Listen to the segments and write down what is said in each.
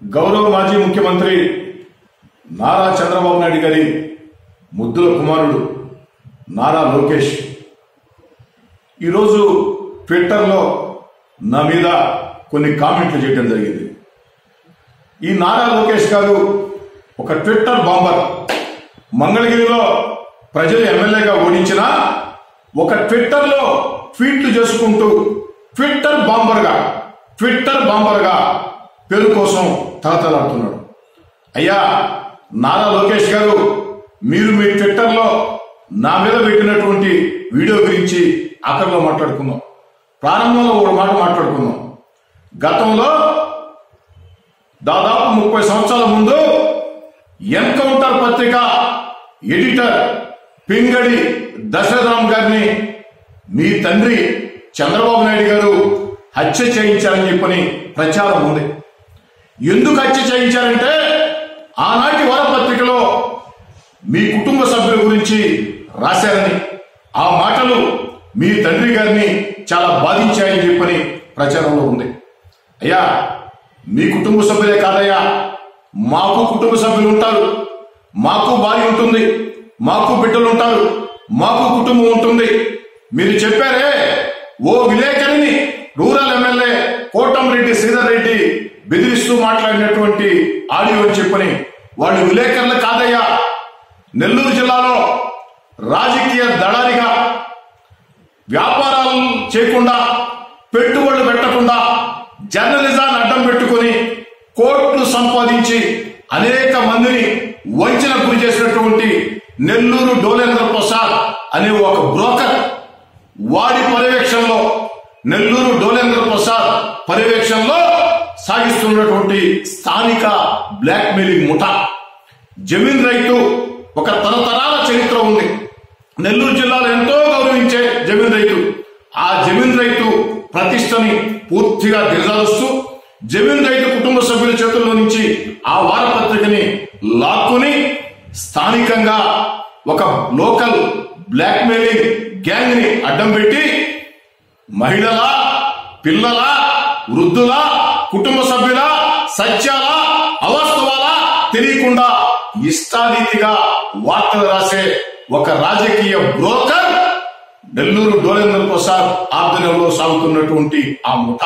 గౌరవ మాజీ ముఖ్యమంత్రి నారా చంద్రబాబు నాయుడు గారి ముద్దుల కుమారుడు నారా లోకేష్ ఈరోజు ట్విట్టర్లో నా మీద కొన్ని కామెంట్లు చేయడం జరిగింది ఈ నారా లోకేష్ గారు ఒక ట్విట్టర్ బాంబర్ మంగళగిరిలో ప్రజలు ఎమ్మెల్యేగా ఓడించిన ఒక ట్విట్టర్లో ట్వీట్లు చేసుకుంటూ ట్విట్టర్ బాంబర్గా ట్విట్టర్ బాంబర్గా పేరు కోసం తహతలాడుతున్నాడు అయ్యా నారా లోకేష్ గారు మీరు మీ ట్విట్టర్లో నా మీద పెట్టినటువంటి వీడియో గురించి ఆఖరిలో మాట్లాడుకుందాం ప్రారంభంలో ఒక మాట మాట్లాడుకుందాం గతంలో దాదాపు ముప్పై సంవత్సరాల ముందు ఎన్కౌంటర్ పత్రిక ఎడిటర్ పింగడి దశరథరామ్ గారిని మీ తండ్రి చంద్రబాబు నాయుడు గారు హత్య చేయించారని చెప్పని ప్రచారం ఉంది ఎందుకు హత్య చేయించారంటే ఆనాటి వారపత్రికలో మీ కుటుంబ సభ్యుల గురించి రాశారని ఆ మాటలు మీ తండ్రి గారిని చాలా బాధించాయని చెప్పని ప్రచారంలో ఉంది అయ్యా మీ కుటుంబ సభ్యులే కాదయ్యా మాకు కుటుంబ సభ్యులు ఉంటారు మాకు భార్య ఉంటుంది మాకు బిడ్డలు ఉంటారు మాకు కుటుంబం ఉంటుంది మీరు చెప్పారే ఓ విలేకరిని రూరల్ ఎమ్మెల్యే కోటంరెడ్డి శ్రీధర్ రెడ్డి బెదిరిస్తూ మాట్లాడినటువంటి ఆడియో అని చెప్పని వాళ్ళు విలేకరులు కాదయ్యా నెల్లూరు జిల్లాలో రాజకీయ దళారిగా వ్యాపారాలు చేయకుండా పెట్టుబడులు పెట్టకుండా జర్నలిజాన్ని అడ్డం పెట్టుకుని కోట్లు సంపాదించి అనేక మందిని వంచన గురి చేసినటువంటి నెల్లూరు డోలేంద్ర ప్రసాద్ అనే ఒక బ్రోకర్ వాడి పర్యవేక్షణలో నెల్లూరు డోలేంద్ర ప్రసాద్ పర్యవేక్షణలో సాగిస్తున్నటువంటి స్థానిక బ్లాక్ మెయిలింగ్ ముఠా జమీన్ రైతు ఒక తరతరాల చరిత్ర ఉంది నెల్లూరు జిల్లాలో ఎంతో గౌరవించే జమీన్ రైతు ఆ జమీన్ రైతు ప్రతిష్టని పూర్తిగా దిగజారుస్తూ జమీన్ రైతు కుటుంబ సభ్యుల చేతుల్లో నుంచి ఆ వారపత్రికని లాక్కుని స్థానికంగా ఒక లోకల్ బ్లాక్ మెయిలింగ్ గ్యాంగ్ ని అడ్డం పెట్టి మహిళల పిల్లల వృద్ధుల కుటుంబ సభ్యుల సత్యాల అవాస్తవాల తెలియకుండా ఇష్టారీతిగా వార్తలు రాసే ఒక రాజకీయ బ్రోకర్ నెల్లూరు డోలేంద్ర ప్రసాద్ ఆధ్వర్యంలో సాగుతున్నటువంటి ఆ ముఠ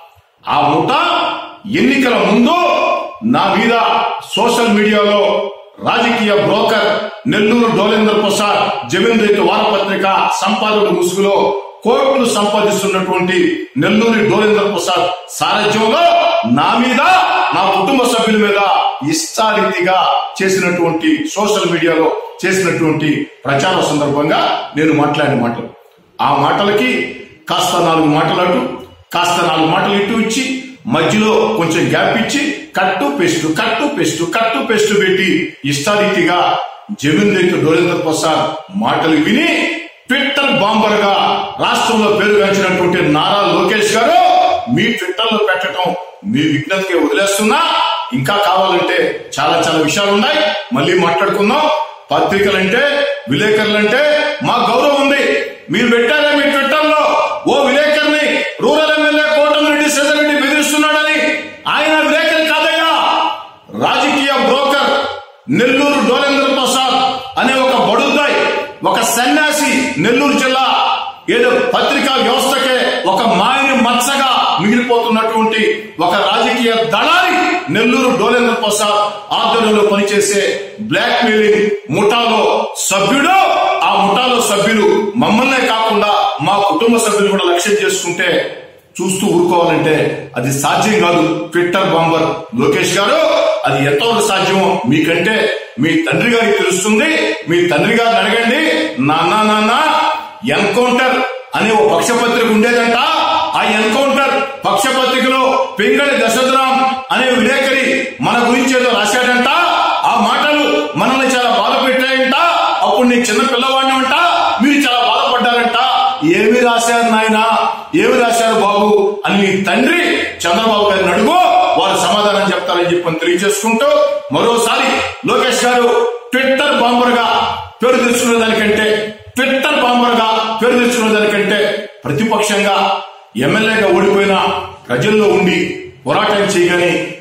ఆ ముఠ ఎన్నికల ముందు నా మీద సోషల్ మీడియాలో రాజకీయ బ్రోకర్ నెల్లూరు డోలేంద్ర ప్రసాద్ జమీన్ రైతు వారపత్రిక సంపాదకుడు ముసుగులో కోట్లు సంపాదిస్తున్నటువంటి నెల్లూరి డోలేంద్ర ప్రసాద్ సారథ్యంలో నా మీద నా కుటుంబ సభ్యుల మీద ఇష్టారీతిగా చేసినటువంటి సోషల్ మీడియాలో చేసినటువంటి ప్రచార సందర్భంగా నేను మాట్లాడిన మాటలు ఆ మాటలకి కాస్త నాలుగు మాటలు అటు కాస్త నాలుగు మాటలు ఇటు ఇచ్చి మధ్యలో కొంచెం గ్యాప్ ఇచ్చి కట్టు పెస్టు కట్టు పెస్టు కట్టు పెస్టు పెట్టి ఇష్టారీతిగా జమీన్ రైతు డోలేంద్ర ప్రసాద్ మాటలు విని ట్విట్టర్ బాంబర్ గా రాష్ట్రంలో పేరుగాంచినటువంటి నారా లోకేష్ గారు మీ ట్విట్టర్ లో పెట్టడం మీ విజ్ఞతకి వదిలేస్తున్నా ఇంకా కావాలంటే చాలా చాలా విషయాలు ఉన్నాయి మళ్ళీ మాట్లాడుకుందాం పత్రికలంటే విలేకరులంటే మా గౌరవం ఉంది మీరు పెట్టారే మీ ట్విట్టర్ లో ఓ విలేకరిని రూరల్ ఎమ్మెల్యే కోటమిరెడ్డి రెడ్డి బెదిరిస్తున్నాడని ఆయన విలేకరి కాదయ్యా రాజకీయ బ్రోకర్ నెల్లూరు డోలేంద్ర ప్రసాద్ అనే ఒక బడుద్దాయ్ ఒక సన్యాసి నెల్లూరు జిల్లా ఏదో పత్రికా వ్యవస్థకే ఒక మాయని మచ్చగా మిగిలిపోతున్నటువంటి ఒక రాజకీయ దళారి నెల్లూరు డోలేంద్ర ప్రసాద్ ఆధ్వర్యంలో పనిచేసే బ్లాక్ మెయిలింగ్ ముఠాలో సభ్యుడు ఆ ముఠాలో సభ్యులు మమ్మల్నే కాకుండా మా కుటుంబ సభ్యులు కూడా లక్ష్యం చేసుకుంటే చూస్తూ ఊరుకోవాలంటే అది సాధ్యం కాదు ట్విట్టర్ బాంబర్ లోకేష్ గారు అది ఎంతవరకు సాధ్యమో మీకంటే మీ తండ్రి గారికి తెలుస్తుంది మీ తండ్రి గారిని అడగండి నాన్న నాన్న ఎన్కౌంటర్ అనే ఓ పక్షపత్రిక ఉండేదంట ఆ ఎన్కౌంటర్ పక్షపత్రికలో పింగళి దశరథరాం అనే విలేకరి మన గురించి ఏదో రాశాడంట ఆ మాటలు మనల్ని చాలా బాధ పెట్టాయంట అప్పుడు నేను చిన్న పిల్లవాడిని అంట మీరు చాలా బాధపడ్డారంట ఏమి రాశారు నాయన ఏమి రాశారు బాబు అని నీ తండ్రి చంద్రబాబు గారిని అడుగు వారు సమాధానం చెప్తారని చెప్పని తెలియజేసుకుంటూ మరోసారి లోకేష్ గారు ట్విట్టర్ బాంబర్ గా పేరు తెచ్చుకునే దానికంటే ట్విట్టర్ బాంబర్ గా పేరు తెచ్చుకునే దానికంటే ప్రతిపక్షంగా ఎమ్మెల్యేగా ఓడిపోయిన ప్రజల్లో ఉండి పోరాటం చేయగానే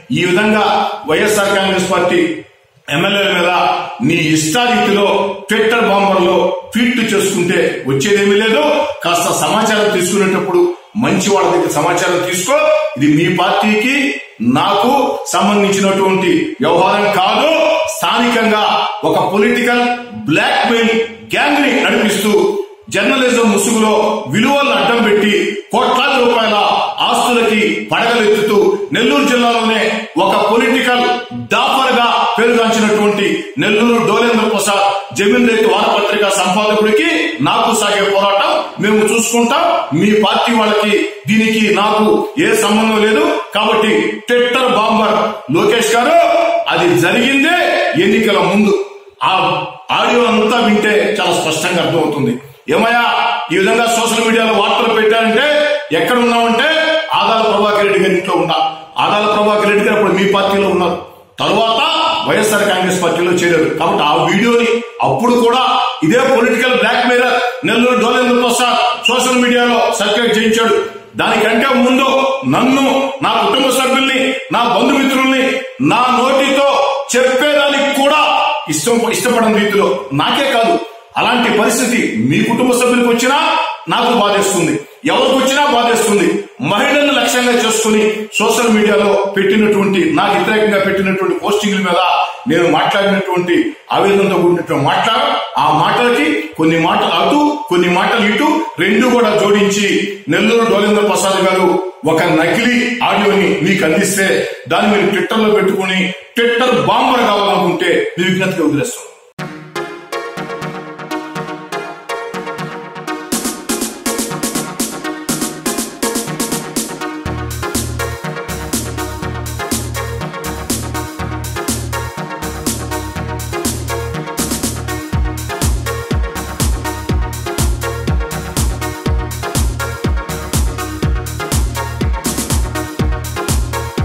ఈ విధంగా వైఎస్ఆర్ కాంగ్రెస్ పార్టీ ఎమ్మెల్యేల మీద నీ ఇష్టారీతిలో ట్విట్టర్ బాంబర్లో ట్వీట్ చేసుకుంటే వచ్చేదేమీ లేదు కాస్త సమాచారం తీసుకునేటప్పుడు మంచి వాళ్ళ దగ్గర సమాచారం తీసుకో ఇది మీ పార్టీకి నాకు సంబంధించినటువంటి వ్యవహారం కాదు స్థానికంగా ఒక పొలిటికల్ బ్లాక్ మెయిల్ గ్యాంగ్ ని నడిపిస్తూ జర్నలిజం ముసుగులో విలువలను అడ్డం పెట్టి కోట్లాది రూపాయల ఆస్తులకి పడగలెత్తుతూ నెల్లూరు జిల్లాలోనే ఒక పొలిటికల్ డాఫర్ గా పేరుగాంచినటువంటి నెల్లూరు డోలేంద్ర ప్రసాద్ జమీన్ రైతు వారపత్రిక సంపాదకుడికి నాకు సాగే పోరాటం మేము చూసుకుంటాం మీ పార్టీ వాళ్ళకి దీనికి నాకు ఏ సంబంధం లేదు కాబట్టి ట్విట్టర్ బాంబర్ లోకేష్ గారు అది జరిగిందే ఎన్నికల ముందు ఆ ఆడియో అంతా వింటే చాలా స్పష్టంగా అర్థమవుతుంది ఏమయ్యా ఈ విధంగా సోషల్ మీడియాలో వార్తలు పెట్టారంటే ఎక్కడ ఉన్నామంటే ఆదాల ప్రభాకర్ రెడ్డి గారి ఇంట్లో ఉన్నా ఆదాల ప్రభాకర్ రెడ్డి గారు అప్పుడు మీ పార్టీలో ఉన్నారు తరువాత వైఎస్ఆర్ కాంగ్రెస్ పార్టీలో చేరారు కాబట్టి ఆ వీడియోని అప్పుడు కూడా ఇదే political blackmailer Nellore Dolendra Prasad social మీడియాలో సర్క్యులేట్ చేయించాడు దానికంటే ముందు నన్ను నా కుటుంబ సభ్యుల్ని నా బంధుమిత్రుల్ని నా నోటితో చెప్పేదానికి కూడా ఇష్టం ఇష్టపడని రీతిలో నాకే కాదు అలాంటి పరిస్థితి మీ కుటుంబ సభ్యులకు వచ్చినా నాకు బాధేస్తుంది ఎవరికి వచ్చినా బాధేస్తుంది మహిళలను లక్ష్యంగా చేసుకుని సోషల్ మీడియాలో పెట్టినటువంటి నాకు వ్యతిరేకంగా పెట్టినటువంటి పోస్టింగ్ల మీద నేను మాట్లాడినటువంటి ఆవేదనతో కూడినటువంటి మాట్లాడ ఆ మాటలకి కొన్ని మాటలు అటు కొన్ని మాటలు ఇటు రెండు కూడా జోడించి నెల్లూరు డోలేంద్ర ప్రసాద్ గారు ఒక నకిలీ ఆడియోని మీకు అందిస్తే దాన్ని మీరు ట్విట్టర్ లో పెట్టుకుని ట్విట్టర్ బాంబర్ కావాలనుకుంటే మీ విజ్ఞతగా వదిలేస్తాం